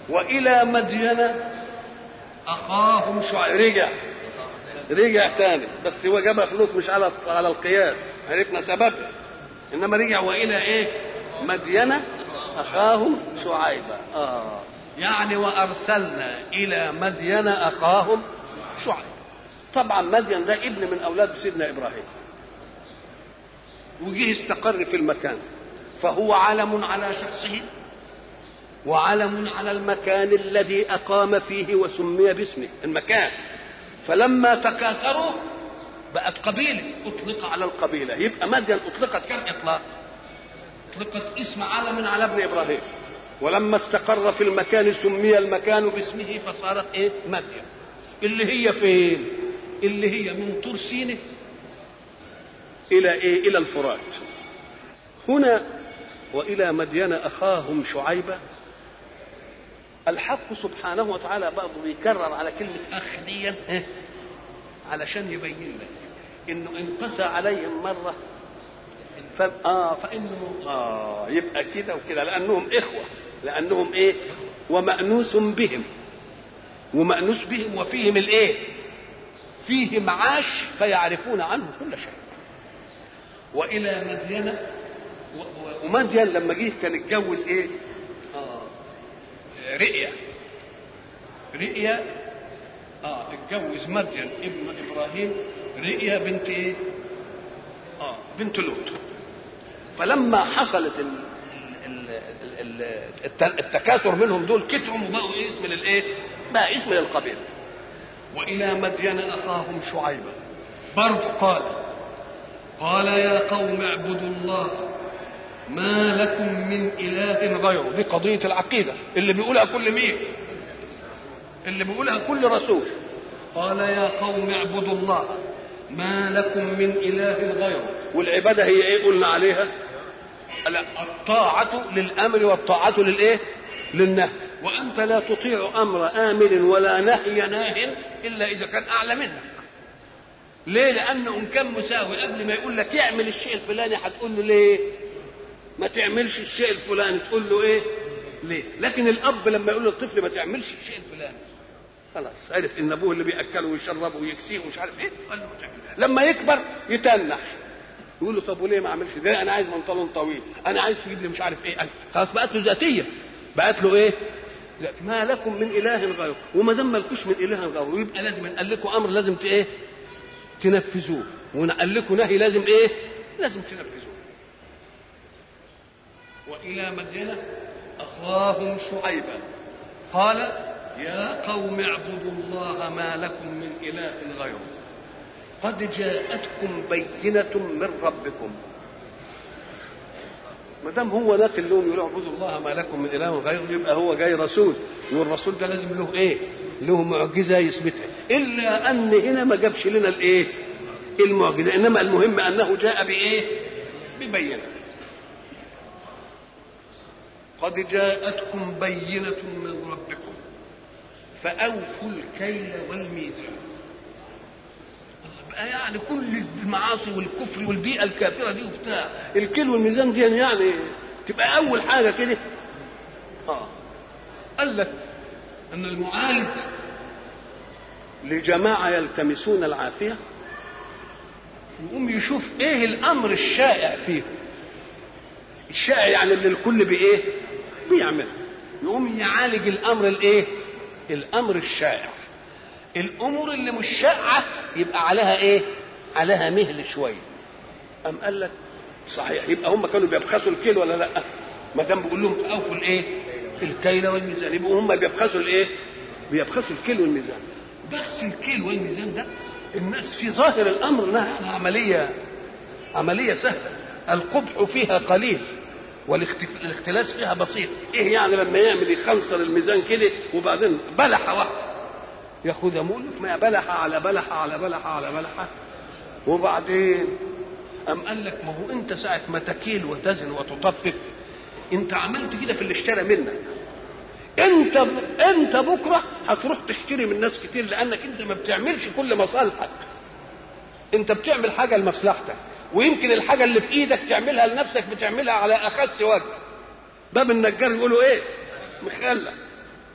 والى مدين اخاهم شعيب رجع رجع تاني بس هو جابها فلوس مش على على القياس عرفنا سببها انما رجع والى ايه مدين اخاهم شعيبا اه يعني وارسلنا الى مدين اخاهم شعيب طبعا مدين ده ابن من اولاد سيدنا ابراهيم وجه استقر في المكان فهو علم على شخصه وعلم على المكان الذي اقام فيه وسمي باسمه المكان فلما تكاثروا بقت قبيله اطلق على القبيله يبقى مدين اطلقت كم اطلاق اطلقت اسم علم على ابن ابراهيم ولما استقر في المكان سمي المكان باسمه فصارت ايه مدين اللي هي فين اللي هي من طور سينه الى ايه الى الفرات هنا والى مدين اخاهم شعيبا الحق سبحانه وتعالى برضه بيكرر على كلمه اخ دي علشان يبين لك انه انقسى عليهم مره ف... اه فانه اه يبقى كده وكده لانهم اخوه لانهم ايه ومأنوس بهم ومأنوس بهم وفيهم الايه فيه معاش فيعرفون عنه كل شيء والى مدين ومدين لما جه كان اتجوز ايه اه رئيا رئيا اه اتجوز مدين ابن ابراهيم رئيا بنت ايه اه بنت لوط فلما حصلت ال ال ال التكاثر منهم دول كتروا وبقوا إيه اسم للايه بقى اسم للقبيله والى مدين اخاهم شعيبا برضه قال قال يا قوم اعبدوا الله ما لكم من اله غيره دي قضيه العقيده اللي بيقولها كل مين اللي بيقولها كل رسول قال يا قوم اعبدوا الله ما لكم من اله غيره والعباده هي ايه قلنا عليها الطاعه للامر والطاعه للايه للنهي وانت لا تطيع امر امر ولا نهي ناه الا اذا كان اعلى منك ليه لانه ان كان مساوي قبل ما يقول لك اعمل الشيء الفلاني هتقول له ليه ما تعملش الشيء الفلاني تقول له ايه ليه لكن الاب لما يقول للطفل ما تعملش الشيء الفلاني خلاص عرف ان ابوه اللي بياكله ويشربه ويكسيه ومش عارف ايه قال له لما يكبر يتنح يقول له طب وليه ما اعملش ده انا عايز بنطلون طويل انا عايز تجيب لي مش عارف ايه خلاص بقت له ذاتيه بقت له ايه ما لكم من اله غيره وما دام مالكوش من اله غيره يبقى لازم نقول لكم امر لازم ت ايه تنفذوه ونقول لكم نهي لازم ايه لازم تنفذوه والى مدينه اخاهم شعيبا قال يا قوم اعبدوا الله ما لكم من اله غيره قد جاءتكم بينة من ربكم ما دام هو ناقل لهم يقولوا اعبدوا الله ما لكم من اله غيره يبقى هو جاي رسول والرسول ده لازم له ايه؟ له معجزه يثبتها الا ان هنا ما جابش لنا الايه؟ المعجزه انما المهم انه جاء بايه؟ ببينه قد جاءتكم بينة من ربكم فأوفوا الكيل والميزان يعني كل المعاصي والكفر والبيئة الكافرة دي وبتاع الكيل والميزان دي يعني تبقى أول حاجة كده آه قال لك أن المعالج لجماعة يلتمسون العافية يقوم يشوف إيه الأمر الشائع فيهم الشائع يعني اللي الكل بإيه بيعمل يقوم يعالج الأمر الإيه الأمر الشائع الامور اللي مش شائعه يبقى عليها ايه عليها مهل شويه ام قال لك صحيح يبقى هم كانوا بيبخسوا الكيل ولا لا ما دام بيقول لهم اوفوا الايه الكيل والميزان يبقوا هم بيبخسوا الايه بيبخسوا الكيل والميزان بخس الكيل والميزان ده الناس في ظاهر الامر انها عمليه عمليه سهله القبح فيها قليل والاختلاس فيها بسيط ايه يعني لما يعمل يخنصر الميزان كده وبعدين بلحه واحده ياخدها مؤلف ما بلحة على بلحة على بلحة على بلحة وبعدين أم قال لك ما هو أنت ساعة ما تكيل وتزن وتطفف أنت عملت كده في اللي اشترى منك أنت ب... أنت بكرة هتروح تشتري من ناس كتير لأنك أنت ما بتعملش كل مصالحك أنت بتعمل حاجة لمصلحتك ويمكن الحاجة اللي في إيدك تعملها لنفسك بتعملها على أخس وجه باب النجار يقولوا إيه مخلة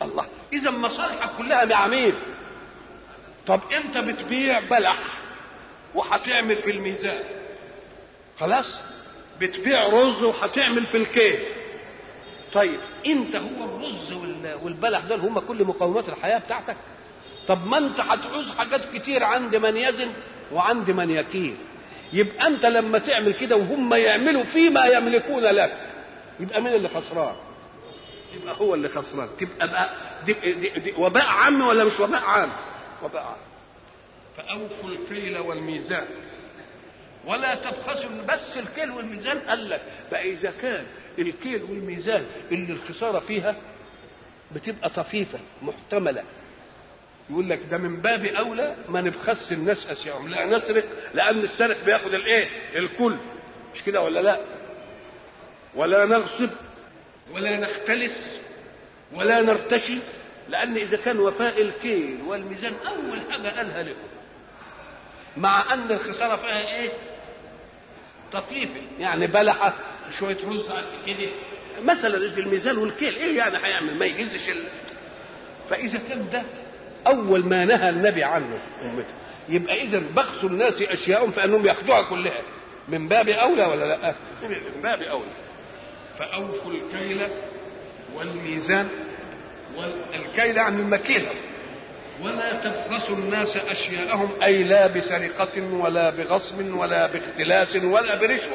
الله اذا مصالحك كلها مع مين طب انت بتبيع بلح وهتعمل في الميزان خلاص بتبيع رز وهتعمل في الكيل طيب انت هو الرز والبلح دول هم كل مقومات الحياه بتاعتك طب ما انت هتعوز حاجات كتير عند من يزن وعند من يكيل يبقى انت لما تعمل كده وهم يعملوا فيما يملكون لك يبقى مين اللي خسران يبقى هو اللي خسران تبقى بقى دي دي دي وباء عام ولا مش وباء عام وباء عام فاوفوا الكيل والميزان ولا تبخسوا بس الكيل والميزان قال لك بقى اذا كان الكيل والميزان اللي الخساره فيها بتبقى طفيفه محتمله يقول لك ده من باب اولى ما نبخس الناس اشياءهم لا نسرق لان السارق بياخد الايه الكل مش كده ولا لا ولا نغصب ولا نختلس ولا نرتشي لان اذا كان وفاء الكيل والميزان اول حاجه قالها لكم مع ان الخساره فيها ايه طفيفه يعني بلحه شويه رز قد كده مثلا في الميزان والكيل ايه يعني هيعمل ما يجزش ال... فاذا كان ده اول ما نهى النبي عنه امته يبقى اذا بخس الناس اشياءهم فانهم ياخذوها كلها من باب اولى ولا لا من باب اولى فاوفوا الكيل والميزان والكيل يعني المكيله ولا تبخسوا الناس اشياءهم اي لا بسرقه ولا بغصب ولا باختلاس ولا برشوه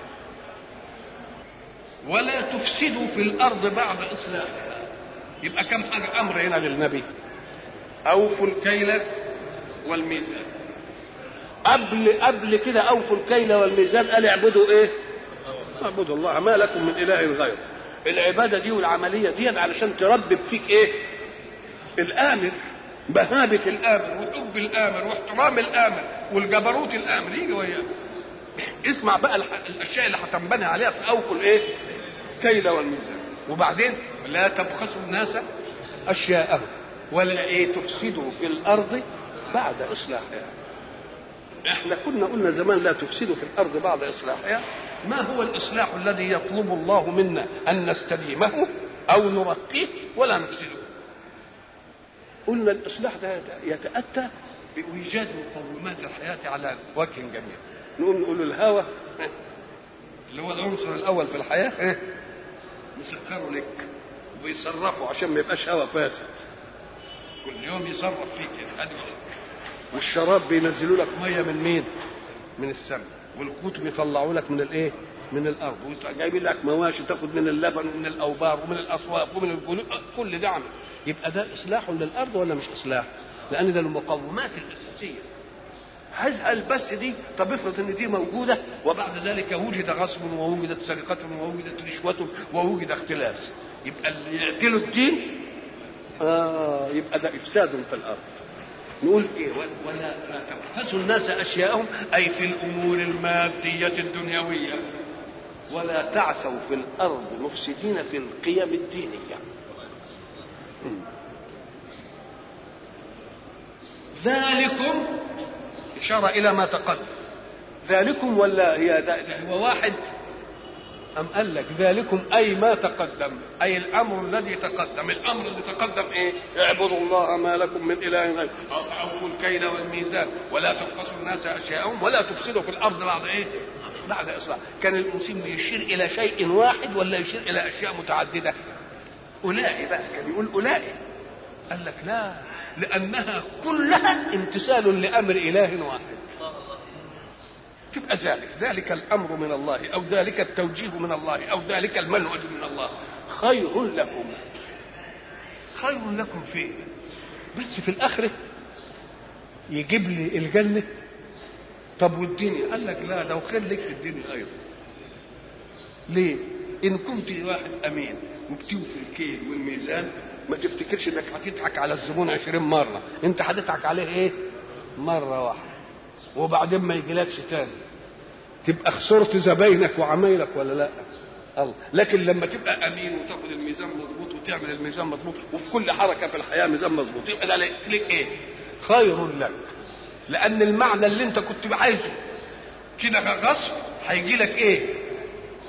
ولا تفسدوا في الارض بعد اصلاحها يبقى كم حاجه امر هنا للنبي اوفوا الكيل والميزان قبل قبل كده اوفوا الكيل والميزان قال اعبدوا ايه اعبدوا الله ما لكم من اله غيره العباده دي والعمليه دي علشان تربب فيك ايه الامر بهابة الآمر وحب الآمر واحترام الآمر والجبروت الآمر يجي وياه اسمع بقى الأشياء اللي هتنبني عليها في أوفوا الإيه؟ كيل والميزان وبعدين لا تبخسوا الناس أشياءهم ولا إيه تفسدوا في الأرض بعد إصلاحها احنا كنا قلنا زمان لا تفسدوا في الأرض بعد إصلاحها ما هو الإصلاح الذي يطلب الله منا أن نستديمه أو نرقيه ولا نفسده قلنا الاصلاح ده يتاتى بايجاد مقومات الحياه على وجه جميل نقوم نقول الهوى اللي هو العنصر الاول في الحياه نسخره لك ويصرفه عشان ما يبقاش هوى فاسد كل يوم يصرف فيك كده والشراب بينزلوا لك ميه من مين؟ من السماء والقوت بيطلعوا لك من الايه؟ من الارض وجايبين لك مواشي تاخد من اللبن ومن الاوبار ومن الاسواق ومن الجلود كل ده عمل يبقى ده اصلاح للارض ولا مش اصلاح؟ لان ده المقومات الاساسيه. هزهل بس دي طب افرض ان دي موجوده وبعد ذلك وجد غصب ووجدت سرقه ووجدت رشوه ووجد اختلاس يبقى اللي يعدلوا الدين اه يبقى ده افساد في الارض. نقول ايه ولا تبخسوا الناس اشياءهم اي في الامور الماديه الدنيويه ولا تعثوا في الارض مفسدين في القيم الدينيه. ذلكم إشارة إلى ما تقدم ذلكم ولا هي هو واحد أم قال لك ذلكم أي ما تقدم أي الأمر الذي تقدم الأمر الذي تقدم إيه اعبدوا الله ما لكم من إله غيره أوفوا الكيل والميزان ولا تبخسوا الناس أشياءهم ولا تفسدوا في الأرض بعد إيه بعد إصلاح كان المسلم يشير إلى شيء واحد ولا يشير إلى أشياء متعددة أولئك بقى كان يقول أولئك قال لك لا لأنها كلها امتثال لأمر إله واحد تبقى ذلك ذلك الأمر من الله أو ذلك التوجيه من الله أو ذلك المنهج من الله خير لكم خير لكم فيه بس في الآخرة يجيب لي الجنة طب والدنيا قال لك لا لو خير لك في الدنيا أيضا ليه إن كنت واحد أمين وبتوفي الكيل والميزان ما تفتكرش انك هتضحك على الزبون عشرين مرة انت هتضحك عليه ايه مرة واحدة وبعدين ما يجيلكش تاني تبقى خسرت زباينك وعمايلك ولا لا الله لكن لما تبقى امين وتاخد الميزان مظبوط وتعمل الميزان مظبوط وفي كل حركه في الحياه ميزان مظبوط يبقى ده لك ايه خير لك لان المعنى اللي انت كنت عايزه كده غصب هيجي لك ايه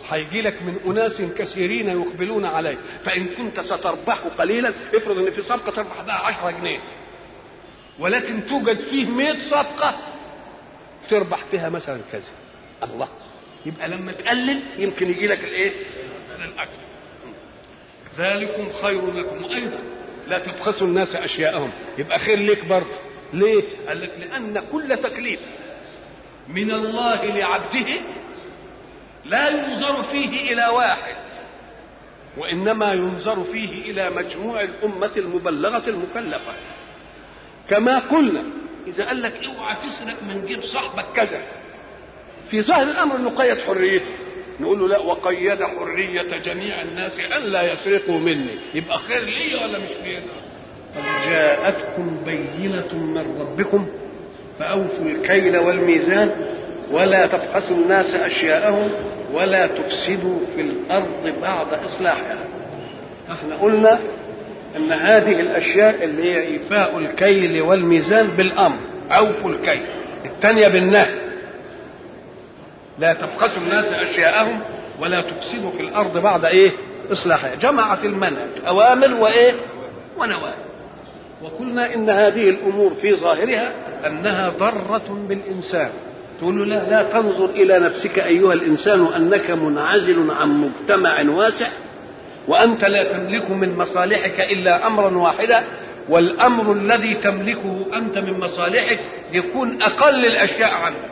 هيجي لك من اناس كثيرين يقبلون عليك فان كنت ستربح قليلا افرض ان في صفقه تربح بها 10 جنيه ولكن توجد فيه 100 صفقه تربح فيها مثلا كذا الله يبقى لما تقلل يمكن يجي لك الايه الاكثر ذلكم خير لكم وايضا لا تبخسوا الناس اشياءهم يبقى خير ليك برضه ليه قال لك لان كل تكليف من الله لعبده لا ينظر فيه الى واحد وانما ينظر فيه الى مجموع الامه المبلغه المكلفه كما قلنا اذا قال لك اوعى تسرق من جيب صاحبك كذا في ظاهر الامر انه قيد حريته نقول له لا وقيد حريه جميع الناس ان لا يسرقوا مني يبقى خير لي ولا مش خير قد جاءتكم بينه من ربكم فاوفوا الكيل والميزان ولا تبخسوا الناس اشياءهم ولا تفسدوا في الارض بعد اصلاحها احنا قلنا ان هذه الاشياء اللي هي ايفاء الكيل والميزان بالامر اوفوا الكيل الثانيه بالنهي لا تبخسوا الناس اشياءهم ولا تفسدوا في الارض بعد ايه اصلاحها جمعت المنهج اوامر وايه ونواهي وقلنا ان هذه الامور في ظاهرها انها ضره بالانسان تقول له لا لا تنظر الى نفسك ايها الانسان انك منعزل عن مجتمع واسع وانت لا تملك من مصالحك الا امرا واحدا والامر الذي تملكه انت من مصالحك يكون اقل الاشياء عنك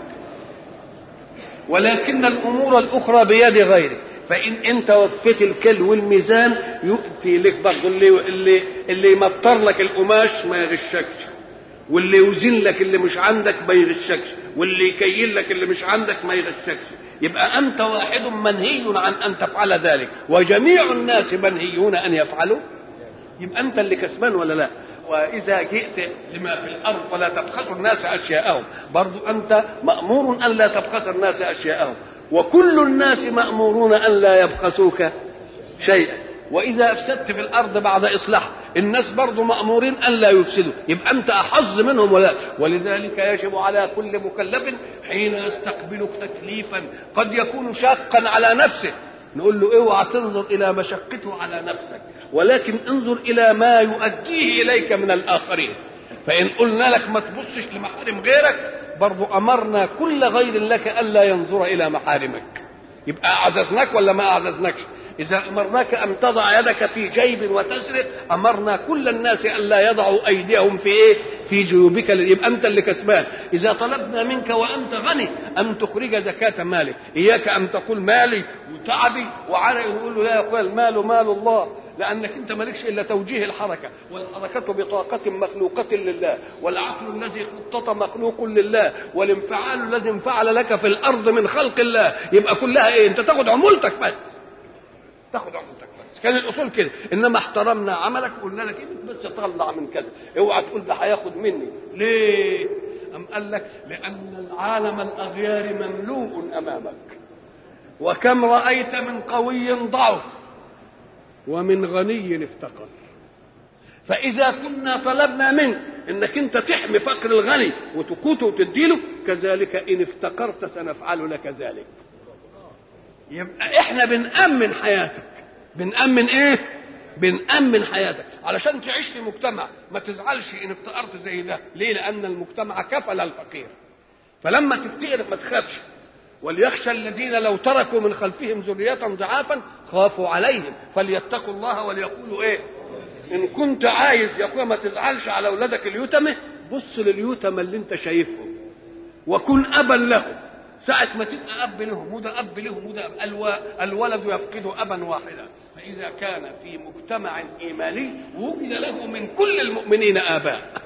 ولكن الامور الاخرى بيد غيرك فان انت وفيت الكل والميزان يؤتي لك برضه اللي اللي اللي يمطر لك القماش ما يغشكش واللي يوزن لك اللي مش عندك ما يغشكش واللي يكيل لك اللي مش عندك ما يغشكش يبقى انت واحد منهي عن ان تفعل ذلك وجميع الناس منهيون ان يفعلوا يبقى انت اللي كسبان ولا لا واذا جئت لما في الارض ولا تبخسوا الناس اشياءهم برضو انت مامور ان لا تبخس الناس اشياءهم وكل الناس مامورون ان لا يبخسوك شيئا واذا افسدت في الارض بعد اصلاح الناس برضو مامورين ان لا يفسدوا يبقى انت احظ منهم ولا ولذلك يجب على كل مكلف حين يستقبلك تكليفا قد يكون شاقا على نفسه نقول له اوعى تنظر الى مشقته على نفسك ولكن انظر الى ما يؤديه اليك من الاخرين فان قلنا لك ما تبصش لمحارم غيرك برضو امرنا كل غير لك الا ينظر الى محارمك يبقى اعززناك ولا ما اعززناكش إذا أمرناك أن تضع يدك في جيب وتسرق أمرنا كل الناس ألا يضعوا أيديهم في إيه؟ في جيوبك يبقى أنت اللي كسبان إذا طلبنا منك وأنت غني أن تخرج زكاة مالك إياك أن تقول مالي وتعبي وعرقي نقول له لا يا أخويا المال مال الله لأنك أنت مالكش إلا توجيه الحركة والحركة بطاقة مخلوقة لله والعقل الذي خطط مخلوق لله والانفعال الذي انفعل لك في الأرض من خلق الله يبقى كلها إيه أنت تاخد عمولتك بس تاخد عمولتك بس كان الاصول كده انما احترمنا عملك وقلنا لك انت بس طلع من كذا اوعى تقول ده هياخد مني ليه ام قال لك لان العالم الاغيار مملوء امامك وكم رايت من قوي ضعف ومن غني افتقر فاذا كنا طلبنا منك انك انت تحمي فقر الغني وتقوته وتديله كذلك ان افتقرت سنفعل لك ذلك يبقى احنا بنأمن حياتك بنأمن ايه بنأمن حياتك علشان تعيش في مجتمع ما تزعلش ان افتقرت زي ده ليه لان المجتمع كفل الفقير فلما تفتقر ما تخافش وليخشى الذين لو تركوا من خلفهم ذرية ضعافا خافوا عليهم فليتقوا الله وليقولوا ايه ان كنت عايز يا اخويا ما تزعلش على اولادك اليتمه بص لليتمه اللي انت شايفهم وكن ابا لهم ساعة ما تبقى أب لهم وده أب لهم وده أب الو... الولد يفقد أبا واحدا فإذا كان في مجتمع إيماني وجد له من كل المؤمنين آباء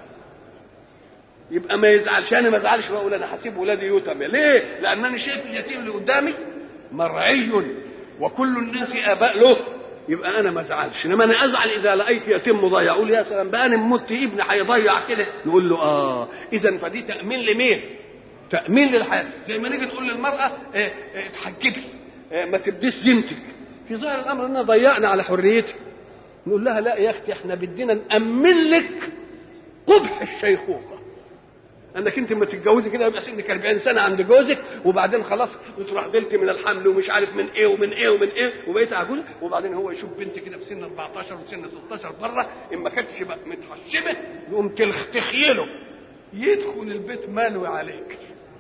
يبقى ما يزعلش أنا ما ازعلش وأقول أنا هسيب ولادي يتم ليه؟ لأنني شايف اليتيم اللي قدامي مرعي وكل الناس آباء له يبقى انا ما ازعلش انما انا ازعل اذا لقيت يتيم مضيع اقول يا سلام بقى انا مت ابني هيضيع كده نقول له اه اذا فدي تامين لمين؟ تأمين للحياة زي ما نيجي نقول للمرأة إيه إيه اتحجبي إيه ما تبديش زينتك في ظاهر الأمر إننا ضيعنا على حريتك نقول لها لا يا أختي إحنا بدينا نأمن لك قبح الشيخوخة انك انت لما تتجوزي كده يبقى سنك 40 سنه عند جوزك وبعدين خلاص وتروح بنت من الحمل ومش عارف من ايه ومن ايه ومن ايه وبقيت عجوز وبعدين هو يشوف بنت كده في سن 14 وسن 16 بره ان ما كانتش بقى متحشمه يقوم تلخ- تخيله يدخل البيت مالوي عليك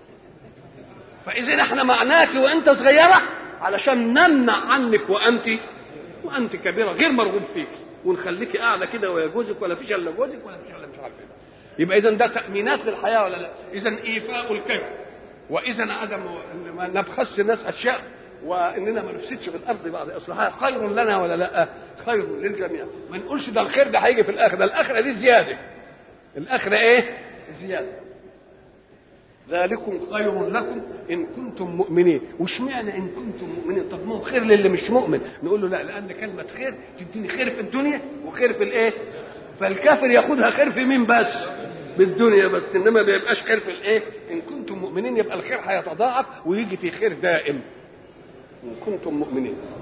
فاذا احنا معناك وانت صغيره علشان نمنع عنك وانت وانت كبيره غير مرغوب فيك ونخليكي قاعده كده ويا جوزك ولا فيش الا جوزك ولا فيش الا مش عارف ايه يبقى اذا ده تامينات للحياه ولا لا اذا ايفاء الكيل واذا عدم إن ما نبخس الناس اشياء واننا ما نفسدش في الارض بعد اصلاحها خير لنا ولا لا خير للجميع ما نقولش ده الخير ده هيجي في الاخره ده الاخره دي زياده الاخره ايه زياده ذلكم خير لكم ان كنتم مؤمنين واشمعنى ان كنتم مؤمنين طب ما هو خير للي مش مؤمن نقول له لا لان كلمه خير تديني خير في الدنيا وخير في الايه فالكافر ياخدها خير في مين بس بالدنيا بس انما ما بيبقاش خير في الايه ان كنتم مؤمنين يبقى الخير هيتضاعف ويجي في خير دائم ان كنتم مؤمنين